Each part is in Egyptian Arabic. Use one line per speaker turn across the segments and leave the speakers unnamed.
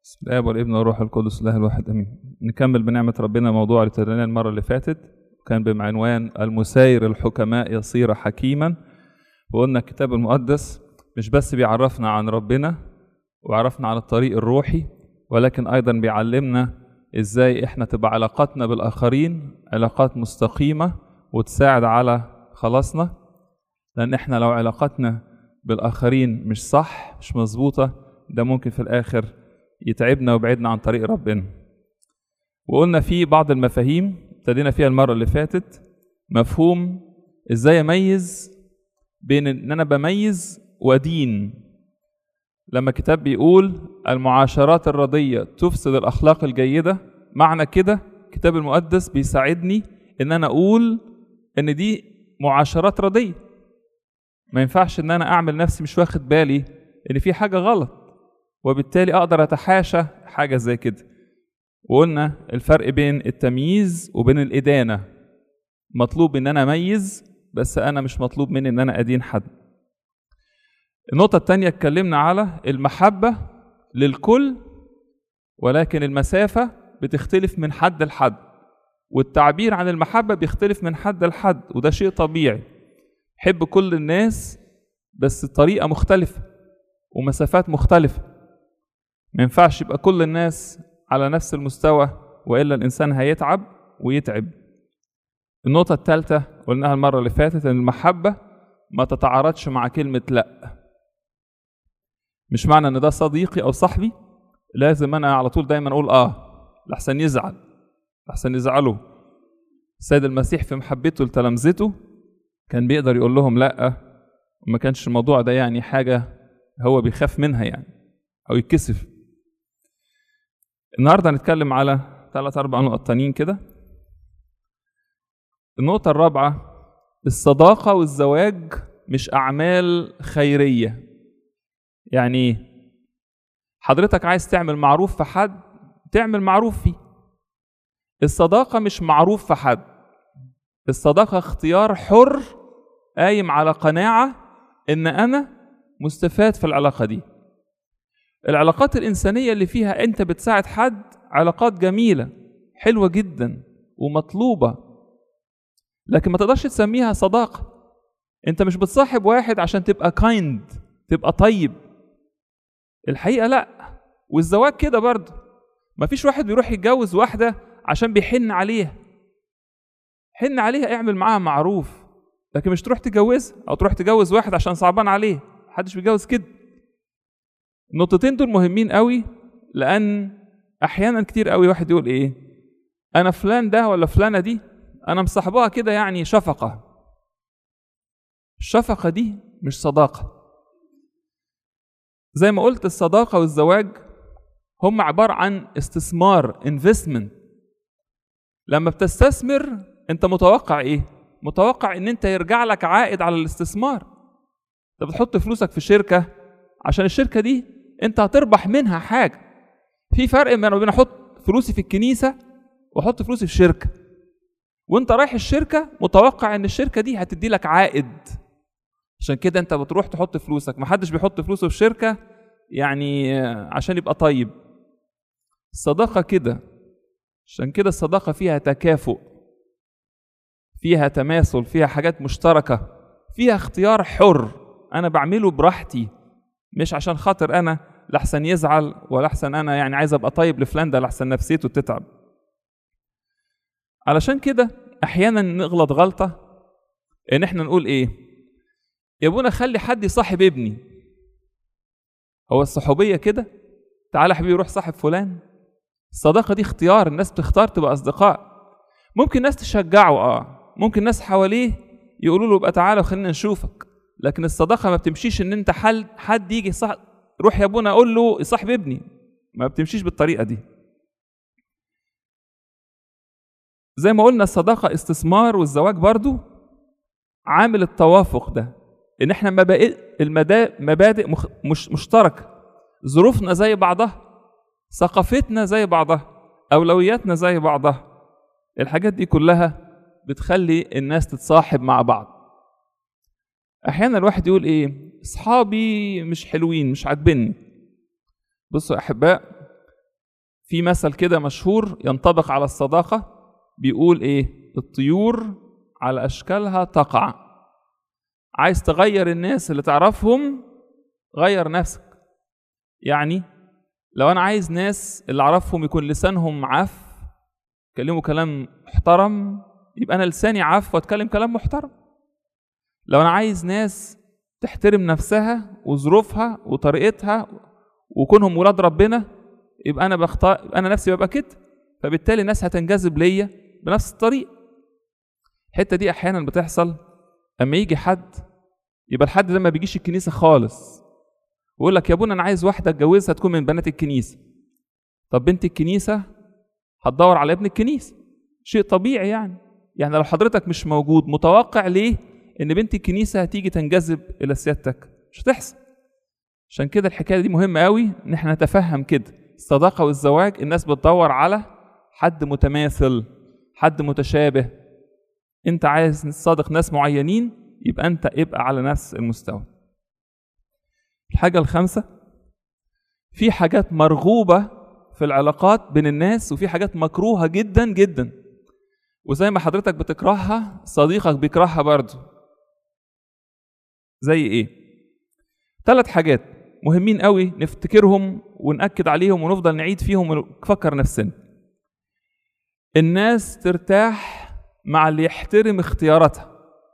بسم الله والابن والروح القدس الله الواحد امين نكمل بنعمه ربنا موضوع اللي ابتديناه المره اللي فاتت كان بعنوان المساير الحكماء يصير حكيما وقلنا الكتاب المقدس مش بس بيعرفنا عن ربنا ويعرفنا عن الطريق الروحي ولكن ايضا بيعلمنا ازاي احنا تبقى علاقاتنا بالاخرين علاقات مستقيمه وتساعد على خلاصنا لان احنا لو علاقاتنا بالاخرين مش صح مش مظبوطه ده ممكن في الاخر يتعبنا ويبعدنا عن طريق ربنا وقلنا في بعض المفاهيم ابتدينا فيها المره اللي فاتت مفهوم ازاي اميز بين ان انا بميز ودين لما الكتاب بيقول المعاشرات الرضيه تفسد الاخلاق الجيده معنى كده الكتاب المقدس بيساعدني ان انا اقول ان دي معاشرات رضيه ما ينفعش ان انا اعمل نفسي مش واخد بالي ان في حاجه غلط وبالتالي اقدر اتحاشى حاجه زي كده وقلنا الفرق بين التمييز وبين الادانه مطلوب ان انا اميز بس انا مش مطلوب مني ان انا ادين حد النقطة التانية اتكلمنا على المحبة للكل ولكن المسافة بتختلف من حد لحد والتعبير عن المحبة بيختلف من حد لحد وده شيء طبيعي حب كل الناس بس الطريقة مختلفة ومسافات مختلفة ما ينفعش يبقى كل الناس على نفس المستوى وإلا الإنسان هيتعب ويتعب النقطة الثالثة قلناها المرة اللي فاتت إن المحبة ما تتعارضش مع كلمة لأ مش معنى إن ده صديقي أو صاحبي لازم أنا على طول دايما أقول آه لحسن يزعل لحسن يزعله السيد المسيح في محبته لتلامذته كان بيقدر يقول لهم لأ وما كانش الموضوع ده يعني حاجة هو بيخاف منها يعني أو يتكسف النهارده هنتكلم على ثلاث أربع نقط تانيين كده النقطة الرابعة الصداقة والزواج مش أعمال خيرية يعني إيه؟ حضرتك عايز تعمل معروف في حد تعمل معروف فيه الصداقة مش معروف في حد الصداقة اختيار حر قايم على قناعة إن أنا مستفاد في العلاقة دي العلاقات الإنسانية اللي فيها أنت بتساعد حد علاقات جميلة حلوة جدا ومطلوبة لكن ما تقدرش تسميها صداقة أنت مش بتصاحب واحد عشان تبقى كايند تبقى طيب الحقيقة لأ والزواج كده برضه مفيش واحد بيروح يتجوز واحدة عشان بيحن عليها حن عليها اعمل معاها معروف لكن مش تروح تجوزها او تروح تجوز واحد عشان صعبان عليه محدش بيجوز كده النقطتين دول مهمين قوي لان احيانا كتير قوي واحد يقول ايه انا فلان ده ولا فلانه دي انا مصاحبها كده يعني شفقه الشفقه دي مش صداقه زي ما قلت الصداقه والزواج هم عباره عن استثمار انفستمنت لما بتستثمر انت متوقع ايه متوقع ان انت يرجع لك عائد على الاستثمار انت بتحط فلوسك في شركه عشان الشركه دي انت هتربح منها حاجه في فرق بين بين احط فلوسي في الكنيسه واحط فلوسي في شركه وانت رايح الشركه متوقع ان الشركه دي هتدي لك عائد عشان كده انت بتروح تحط فلوسك محدش بيحط فلوسه في شركه يعني عشان يبقى طيب الصداقه كده عشان كده الصداقه فيها تكافؤ فيها تماثل فيها حاجات مشتركه فيها اختيار حر انا بعمله براحتي مش عشان خاطر انا لحسن يزعل ولا احسن انا يعني عايز ابقى طيب لفلان ده لحسن نفسيته تتعب علشان كده احيانا نغلط غلطه ان احنا نقول ايه يا ابونا خلي حد يصاحب ابني هو الصحوبيه كده تعالى يا حبيبي روح صاحب فلان الصداقه دي اختيار الناس بتختار تبقى اصدقاء ممكن ناس تشجعه اه ممكن ناس حواليه يقولوا له ابقى تعالى وخلينا نشوفك لكن الصداقه ما بتمشيش ان انت حل حد يجي صح روح يا ابونا اقول له صاحب ابني ما بتمشيش بالطريقه دي زي ما قلنا الصداقه استثمار والزواج برضو عامل التوافق ده ان احنا مبادئ المدا مبادئ مخ... مش مشتركه ظروفنا زي بعضها ثقافتنا زي بعضها اولوياتنا زي بعضها الحاجات دي كلها بتخلي الناس تتصاحب مع بعض احيانا الواحد يقول ايه اصحابي مش حلوين مش عاجبني بصوا يا احباء في مثل كده مشهور ينطبق على الصداقة بيقول ايه الطيور على اشكالها تقع عايز تغير الناس اللي تعرفهم غير نفسك يعني لو انا عايز ناس اللي اعرفهم يكون لسانهم عف يكلموا كلام محترم يبقى انا لساني عف واتكلم كلام محترم لو انا عايز ناس تحترم نفسها وظروفها وطريقتها وكونهم ولاد ربنا يبقى انا بختار انا نفسي ببقى كده فبالتالي الناس هتنجذب ليا بنفس الطريقه الحته دي احيانا بتحصل اما يجي حد يبقى الحد ده ما بيجيش الكنيسه خالص ويقول لك يا ابونا انا عايز واحده اتجوزها تكون من بنات الكنيسه طب بنت الكنيسه هتدور على ابن الكنيسه شيء طبيعي يعني يعني لو حضرتك مش موجود متوقع ليه ان بنت الكنيسه هتيجي تنجذب الى سيادتك مش هتحصل عشان كده الحكايه دي مهمه قوي ان احنا نتفهم كده الصداقه والزواج الناس بتدور على حد متماثل حد متشابه انت عايز تصادق ناس معينين يبقى انت ابقى على نفس المستوى الحاجه الخامسه في حاجات مرغوبه في العلاقات بين الناس وفي حاجات مكروهه جدا جدا وزي ما حضرتك بتكرهها صديقك بيكرهها برضه زي ايه ثلاث حاجات مهمين قوي نفتكرهم ونأكد عليهم ونفضل نعيد فيهم ونفكر نفسنا الناس ترتاح مع اللي يحترم اختياراتها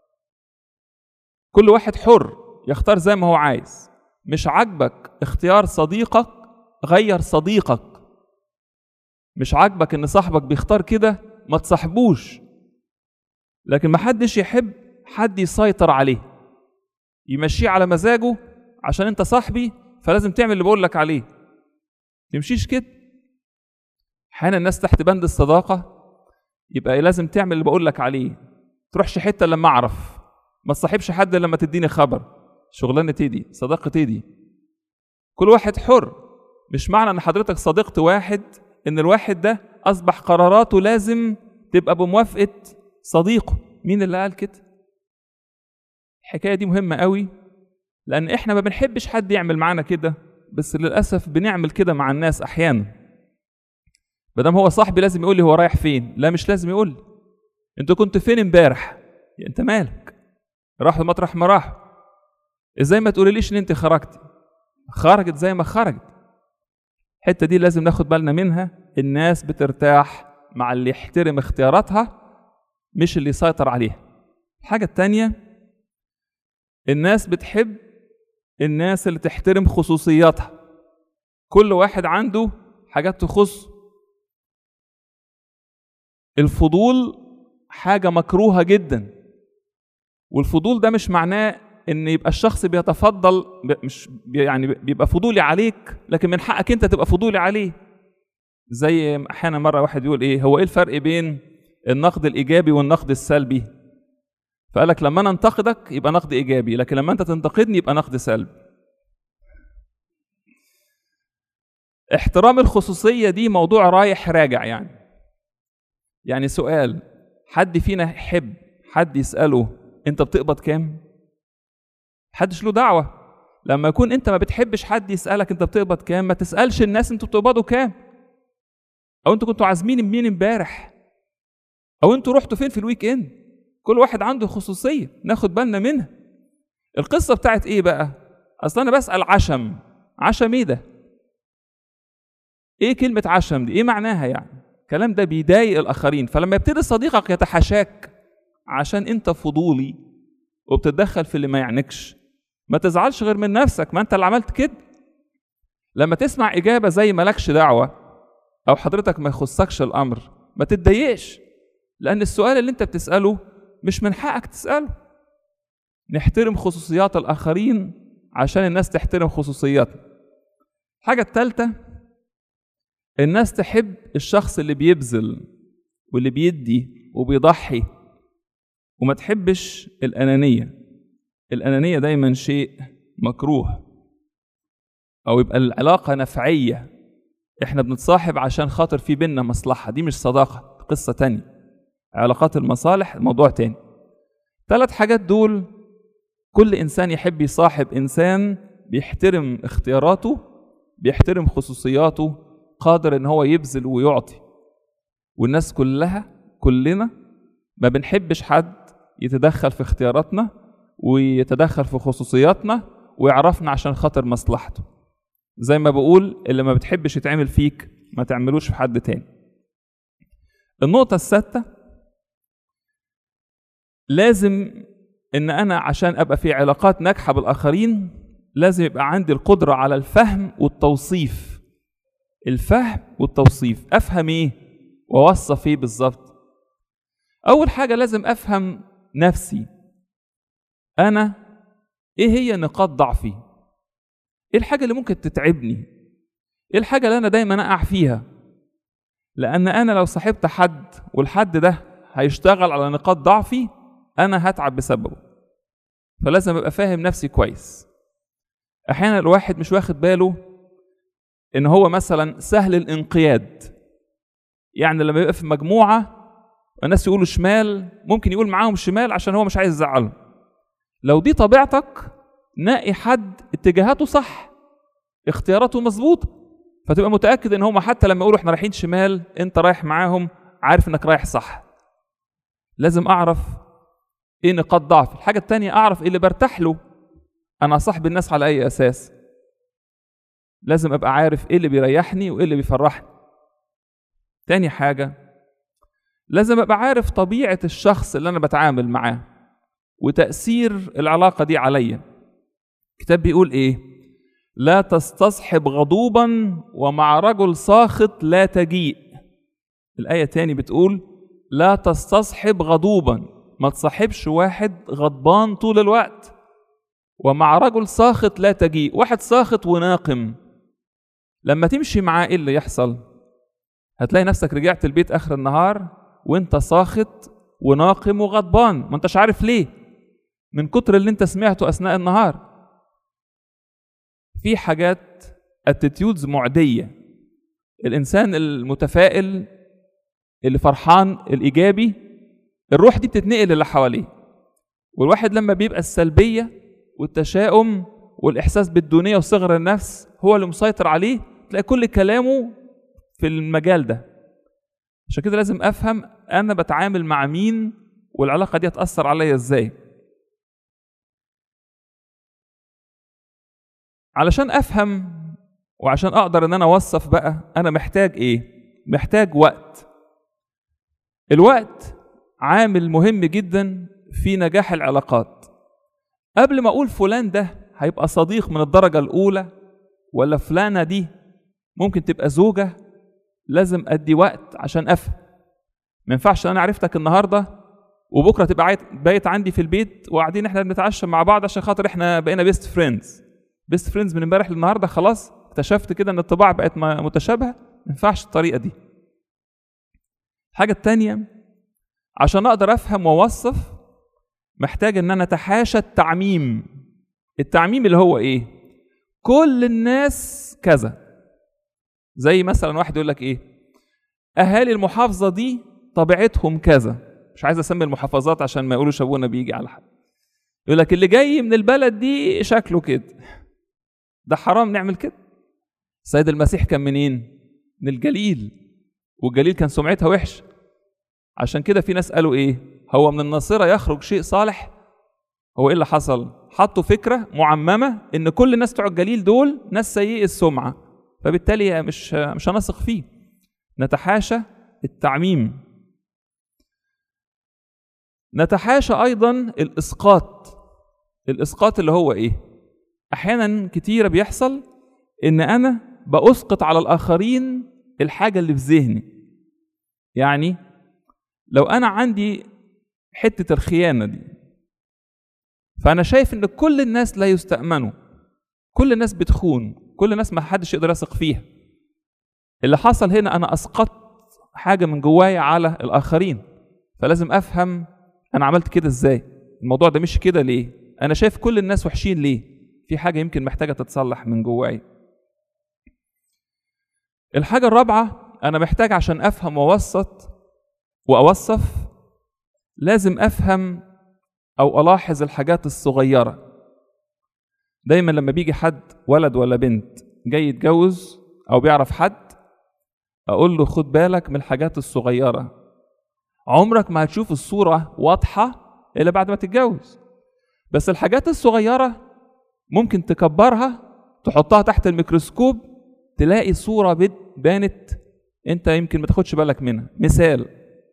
كل واحد حر يختار زي ما هو عايز مش عاجبك اختيار صديقك غير صديقك مش عاجبك ان صاحبك بيختار كده ما تصاحبوش لكن ما حدش يحب حد يسيطر عليه يمشيه على مزاجه عشان انت صاحبي فلازم تعمل اللي بقول لك عليه تمشيش كده احيانا الناس تحت بند الصداقه يبقى لازم تعمل اللي بقول لك عليه تروحش حته لما اعرف ما تصاحبش حد لما تديني خبر شغلانه تيدي صداقه تيدي كل واحد حر مش معنى ان حضرتك صديقت واحد ان الواحد ده اصبح قراراته لازم تبقى بموافقه صديقه مين اللي قال كده الحكايه دي مهمه قوي لان احنا ما بنحبش حد يعمل معانا كده بس للاسف بنعمل كده مع الناس احيانا مادام هو صاحبي لازم يقول لي هو رايح فين لا مش لازم يقول لي انت كنت فين امبارح يا انت مالك راح مطرح ما راح ازاي ما تقوليليش ان انت خرجتي خرجت زي ما خرجت الحته دي لازم ناخد بالنا منها الناس بترتاح مع اللي يحترم اختياراتها مش اللي يسيطر عليها الحاجه التانيه الناس بتحب الناس اللي تحترم خصوصياتها كل واحد عنده حاجات تخصه الفضول حاجة مكروهة جدا والفضول ده مش معناه ان يبقى الشخص بيتفضل مش يعني بيبقى فضولي عليك لكن من حقك انت تبقى فضولي عليه زي احيانا مره واحد يقول ايه هو ايه الفرق بين النقد الايجابي والنقد السلبي فقال لك لما انا انتقدك يبقى نقد ايجابي لكن لما انت تنتقدني يبقى نقد سلبي احترام الخصوصيه دي موضوع رايح راجع يعني يعني سؤال حد فينا يحب حد يساله انت بتقبض كام محدش له دعوه لما يكون انت ما بتحبش حد يسالك انت بتقبض كام ما تسالش الناس انتوا بتقبضوا كام او انتوا كنتوا عازمين مين امبارح او انتوا رحتوا فين في الويك اند كل واحد عنده خصوصيه ناخد بالنا منها القصه بتاعت ايه بقى اصل انا بسال عشم عشم ايه ده ايه كلمه عشم دي ايه معناها يعني الكلام ده بيضايق الاخرين فلما يبتدي صديقك يتحاشاك عشان انت فضولي وبتتدخل في اللي ما يعنيكش ما تزعلش غير من نفسك ما انت اللي عملت كده لما تسمع اجابه زي مالكش دعوه او حضرتك ما يخصكش الامر ما تتضايقش لان السؤال اللي انت بتساله مش من حقك تساله نحترم خصوصيات الاخرين عشان الناس تحترم خصوصياتنا الحاجه الثالثه الناس تحب الشخص اللي بيبذل واللي بيدي وبيضحي وما تحبش الأنانية الأنانية دايما شيء مكروه أو يبقى العلاقة نفعية إحنا بنتصاحب عشان خاطر في بينا مصلحة دي مش صداقة قصة تانية علاقات المصالح موضوع تاني ثلاث حاجات دول كل إنسان يحب يصاحب إنسان بيحترم اختياراته بيحترم خصوصياته قادر ان هو يبذل ويعطي والناس كلها كلنا ما بنحبش حد يتدخل في اختياراتنا ويتدخل في خصوصياتنا ويعرفنا عشان خاطر مصلحته زي ما بقول اللي ما بتحبش يتعمل فيك ما تعملوش في حد تاني النقطة السادسة لازم ان انا عشان ابقى في علاقات ناجحة بالاخرين لازم يبقى عندي القدرة على الفهم والتوصيف الفهم والتوصيف افهم ايه واوصف ايه بالظبط اول حاجة لازم افهم نفسي انا ايه هي نقاط ضعفي ايه الحاجة اللي ممكن تتعبني ايه الحاجة اللي انا دايما اقع فيها لان انا لو صاحبت حد والحد ده هيشتغل على نقاط ضعفي انا هتعب بسببه فلازم ابقى فاهم نفسي كويس احيانا الواحد مش واخد باله ان هو مثلا سهل الانقياد يعني لما يبقى في مجموعه الناس يقولوا شمال ممكن يقول معاهم شمال عشان هو مش عايز يزعلهم لو دي طبيعتك نقي حد اتجاهاته صح اختياراته مظبوطه فتبقى متاكد ان هم حتى لما يقولوا احنا رايحين شمال انت رايح معاهم عارف انك رايح صح لازم اعرف ايه نقاط ضعف الحاجه التانية اعرف ايه اللي برتاح له انا صاحب الناس على اي اساس لازم ابقى عارف ايه اللي بيريحني وايه اللي بيفرحني تاني حاجه لازم ابقى عارف طبيعه الشخص اللي انا بتعامل معاه وتاثير العلاقه دي عليا الكتاب بيقول ايه لا تستصحب غضوبا ومع رجل ساخط لا تجيء الايه تاني بتقول لا تستصحب غضوبا ما تصاحبش واحد غضبان طول الوقت ومع رجل ساخط لا تجيء واحد ساخط وناقم لما تمشي معاه ايه اللي يحصل هتلاقي نفسك رجعت البيت اخر النهار وانت ساخط وناقم وغضبان ما انتش عارف ليه من كتر اللي انت سمعته اثناء النهار في حاجات اتيتيودز معديه الانسان المتفائل اللي فرحان الايجابي الروح دي بتتنقل للي حواليه والواحد لما بيبقى السلبيه والتشاؤم والاحساس بالدونيه وصغر النفس هو اللي مسيطر عليه تلاقي كل كلامه في المجال ده عشان كده لازم افهم انا بتعامل مع مين والعلاقه دي هتاثر عليا ازاي علشان افهم وعشان اقدر ان انا اوصف بقى انا محتاج ايه محتاج وقت الوقت عامل مهم جدا في نجاح العلاقات قبل ما اقول فلان ده هيبقى صديق من الدرجه الاولى ولا فلانه دي ممكن تبقى زوجه لازم ادي وقت عشان افهم ما ينفعش انا عرفتك النهارده وبكره تبقى بايت عندي في البيت وقاعدين احنا بنتعشى مع بعض عشان خاطر احنا بقينا بيست فريندز بيست فريندز من امبارح للنهارده خلاص اكتشفت كده ان الطباع بقت متشابهه ما ينفعش الطريقه دي الحاجه التانية عشان اقدر افهم واوصف محتاج ان انا اتحاشى التعميم التعميم اللي هو ايه كل الناس كذا زي مثلا واحد يقول لك ايه اهالي المحافظه دي طبيعتهم كذا مش عايز اسمي المحافظات عشان ما يقولوش ابونا بيجي على حد يقول لك اللي جاي من البلد دي شكله كده ده حرام نعمل كده السيد المسيح كان منين من الجليل والجليل كان سمعتها وحشه عشان كده في ناس قالوا ايه هو من الناصره يخرج شيء صالح هو ايه اللي حصل حطوا فكره معممه ان كل الناس بتوع الجليل دول ناس سيئي السمعه فبالتالي مش مش هنثق فيه نتحاشى التعميم نتحاشى ايضا الاسقاط الاسقاط اللي هو ايه احيانا كتيره بيحصل ان انا باسقط على الاخرين الحاجه اللي في ذهني يعني لو انا عندي حته الخيانه دي فانا شايف ان كل الناس لا يستامنوا كل الناس بتخون كل الناس ما حدش يقدر يثق فيها اللي حصل هنا انا اسقطت حاجه من جوايا على الاخرين فلازم افهم انا عملت كده ازاي الموضوع ده مش كده ليه انا شايف كل الناس وحشين ليه في حاجه يمكن محتاجه تتصلح من جواي الحاجه الرابعه انا محتاج عشان افهم واوسط واوصف لازم افهم او الاحظ الحاجات الصغيره دايما لما بيجي حد ولد ولا بنت جاي يتجوز او بيعرف حد اقول له خد بالك من الحاجات الصغيره عمرك ما هتشوف الصوره واضحه الا بعد ما تتجوز بس الحاجات الصغيره ممكن تكبرها تحطها تحت الميكروسكوب تلاقي صوره بت- بانت انت يمكن ما تاخدش بالك منها مثال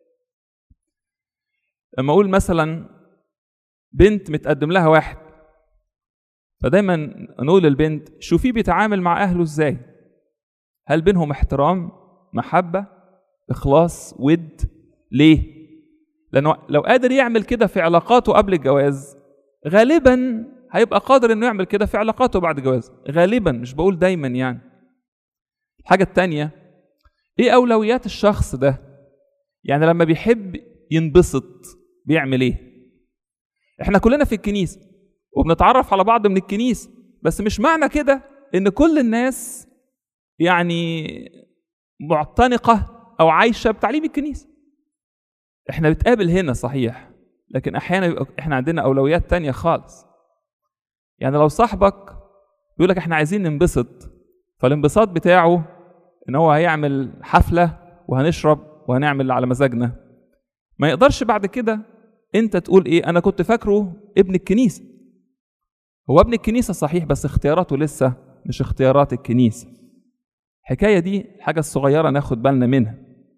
لما اقول مثلا بنت متقدم لها واحد فدايما نقول للبنت شوفيه بيتعامل مع اهله ازاي هل بينهم احترام محبه اخلاص ود ليه لانه لو قادر يعمل كده في علاقاته قبل الجواز غالبا هيبقى قادر انه يعمل كده في علاقاته بعد الجواز غالبا مش بقول دايما يعني الحاجه التانية ايه اولويات الشخص ده يعني لما بيحب ينبسط بيعمل ايه احنا كلنا في الكنيسه وبنتعرف على بعض من الكنيسه بس مش معنى كده ان كل الناس يعني معتنقه او عايشه بتعليم الكنيسه احنا بنتقابل هنا صحيح لكن احيانا بيبقى احنا عندنا اولويات تانية خالص يعني لو صاحبك بيقول لك احنا عايزين ننبسط فالانبساط بتاعه ان هو هيعمل حفله وهنشرب وهنعمل اللي على مزاجنا ما يقدرش بعد كده انت تقول ايه انا كنت فاكره ابن الكنيسه هو ابن الكنيسه صحيح بس اختياراته لسه مش اختيارات الكنيسه الحكايه دي الحاجه الصغيره ناخد بالنا منها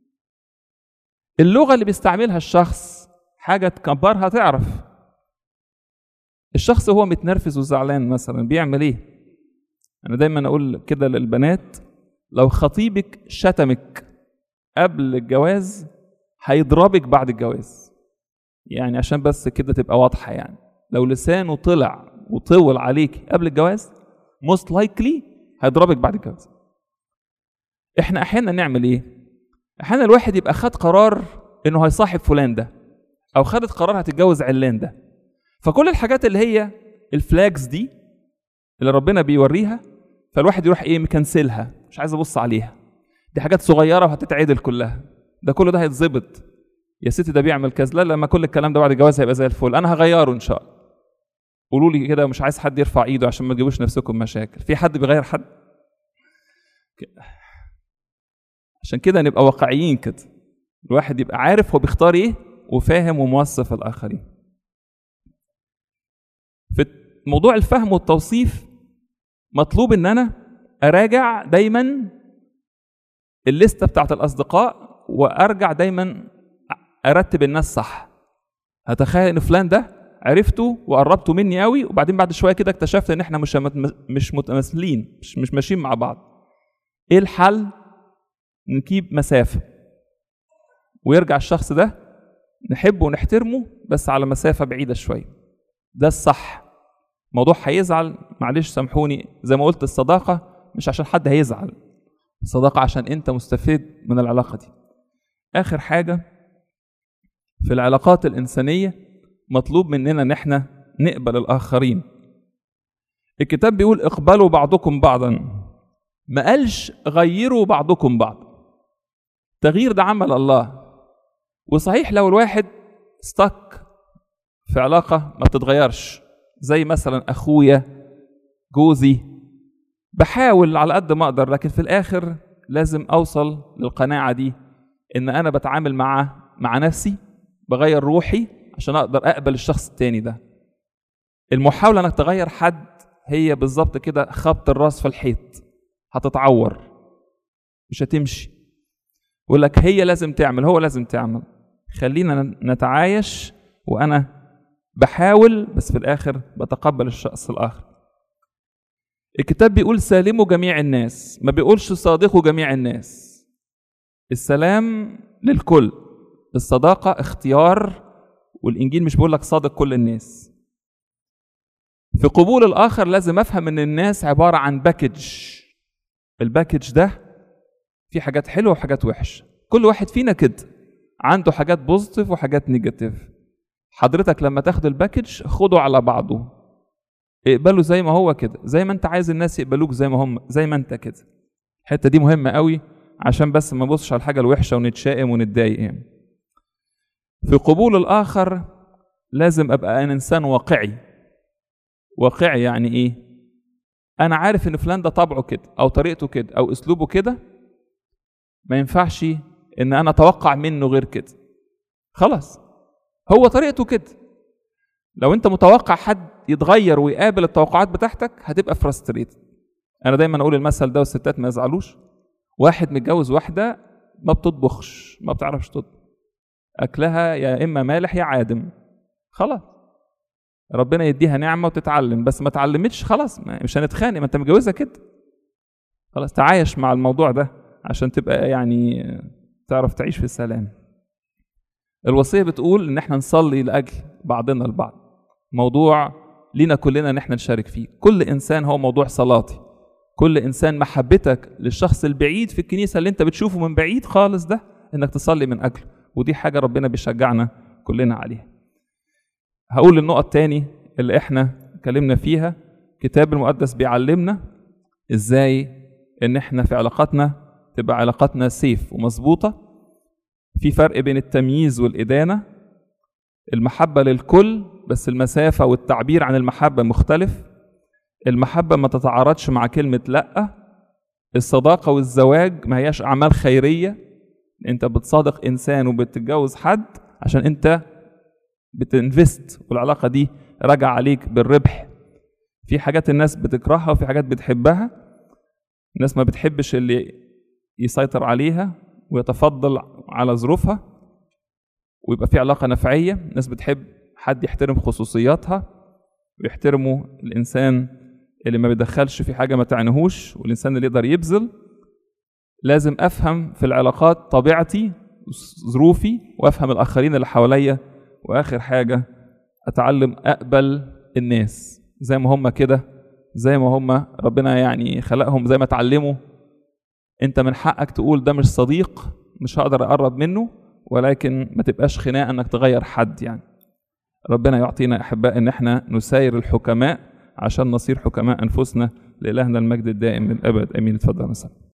اللغه اللي بيستعملها الشخص حاجه تكبرها تعرف الشخص هو متنرفز وزعلان مثلا بيعمل ايه انا دايما اقول كده للبنات لو خطيبك شتمك قبل الجواز هيضربك بعد الجواز يعني عشان بس كده تبقى واضحه يعني لو لسانه طلع وطول عليك قبل الجواز most likely هيضربك بعد الجواز احنا احيانا نعمل ايه احيانا الواحد يبقى خد قرار انه هيصاحب فلان ده او خدت قرار هتتجوز علان ده فكل الحاجات اللي هي الفلاجز دي اللي ربنا بيوريها فالواحد يروح ايه مكنسلها مش عايز ابص عليها دي حاجات صغيره وهتتعدل كلها ده كله ده هيتظبط يا ستي ده بيعمل كذا لا لما كل الكلام ده بعد الجواز هيبقى زي الفل انا هغيره ان شاء الله قولوا لي كده مش عايز حد يرفع ايده عشان ما تجيبوش نفسكم مشاكل في حد بيغير حد ك- عشان كده نبقى واقعيين كده الواحد يبقى عارف هو بيختار ايه وفاهم وموصف الاخرين في موضوع الفهم والتوصيف مطلوب ان انا اراجع دايما الليسته بتاعت الاصدقاء وارجع دايما ارتب الناس صح هتخيل ان فلان ده عرفته وقربته مني قوي وبعدين بعد شويه كده اكتشفت ان احنا مش مش متماثلين مش مش ماشيين مع بعض ايه الحل نجيب مسافه ويرجع الشخص ده نحبه ونحترمه بس على مسافه بعيده شويه ده الصح موضوع هيزعل معلش سامحوني زي ما قلت الصداقه مش عشان حد هيزعل الصداقه عشان انت مستفيد من العلاقه دي اخر حاجه في العلاقات الانسانيه مطلوب مننا ان احنا نقبل الاخرين الكتاب بيقول اقبلوا بعضكم بعضا ما قالش غيروا بعضكم بعض تغيير ده عمل الله وصحيح لو الواحد استك في علاقة ما بتتغيرش زي مثلا أخويا جوزي بحاول على قد ما أقدر لكن في الآخر لازم أوصل للقناعة دي إن أنا بتعامل مع مع نفسي بغير روحي عشان أقدر أقبل الشخص التاني ده المحاولة إنك تغير حد هي بالظبط كده خبط الراس في الحيط هتتعور مش هتمشي يقول لك هي لازم تعمل هو لازم تعمل خلينا نتعايش وانا بحاول بس في الاخر بتقبل الشخص الاخر الكتاب بيقول سالموا جميع الناس ما بيقولش صادقوا جميع الناس السلام للكل الصداقة اختيار والإنجيل مش بيقول لك صادق كل الناس في قبول الآخر لازم أفهم إن الناس عبارة عن باكج الباكج ده في حاجات حلوة وحاجات وحشة كل واحد فينا كده عنده حاجات بوزيتيف وحاجات نيجاتيف حضرتك لما تاخد الباكج خده على بعضه اقبله زي ما هو كده زي ما انت عايز الناس يقبلوك زي ما هم زي ما انت كده الحته دي مهمه قوي عشان بس ما نبصش على الحاجه الوحشه ونتشائم ونتضايق يعني في قبول الاخر لازم ابقى انا انسان واقعي واقعي يعني ايه انا عارف ان فلان ده طبعه كده او طريقته كده او اسلوبه كده ما ينفعش ان انا اتوقع منه غير كده خلاص هو طريقته كده لو انت متوقع حد يتغير ويقابل التوقعات بتاعتك هتبقى فرستريت انا دايما اقول المثل ده والستات ما يزعلوش واحد متجوز واحده ما بتطبخش ما بتعرفش تطبخ اكلها يا اما مالح يا عادم خلاص ربنا يديها نعمه وتتعلم بس ما اتعلمتش خلاص ما مش هنتخانق ما انت متجوزها كده خلاص تعايش مع الموضوع ده عشان تبقى يعني تعرف تعيش في السلام الوصيه بتقول ان احنا نصلي لاجل بعضنا البعض موضوع لينا كلنا ان احنا نشارك فيه كل انسان هو موضوع صلاتي كل انسان محبتك للشخص البعيد في الكنيسه اللي انت بتشوفه من بعيد خالص ده انك تصلي من اجله ودي حاجه ربنا بيشجعنا كلنا عليها هقول النقط تاني اللي احنا اتكلمنا فيها الكتاب المقدس بيعلمنا ازاي ان احنا في علاقاتنا تبقى علاقاتنا سيف ومظبوطه في فرق بين التمييز والادانه المحبه للكل بس المسافه والتعبير عن المحبه مختلف المحبه ما تتعارضش مع كلمه لا الصداقه والزواج ما هياش اعمال خيريه انت بتصادق انسان وبتتجوز حد عشان انت بتنفست والعلاقه دي راجع عليك بالربح في حاجات الناس بتكرهها وفي حاجات بتحبها الناس ما بتحبش اللي يسيطر عليها ويتفضل على ظروفها ويبقى في علاقه نفعيه الناس بتحب حد يحترم خصوصياتها ويحترموا الانسان اللي ما بيدخلش في حاجه ما تعنيهوش والانسان اللي يقدر يبذل لازم افهم في العلاقات طبيعتي ظروفي وافهم الاخرين اللي حواليا واخر حاجه اتعلم اقبل الناس زي ما هم كده زي ما هم ربنا يعني خلقهم زي ما اتعلموا انت من حقك تقول ده مش صديق مش هقدر اقرب منه ولكن ما تبقاش خناقه انك تغير حد يعني ربنا يعطينا احباء ان احنا نساير الحكماء عشان نصير حكماء انفسنا لالهنا المجد الدائم للابد امين اتفضل يا مساء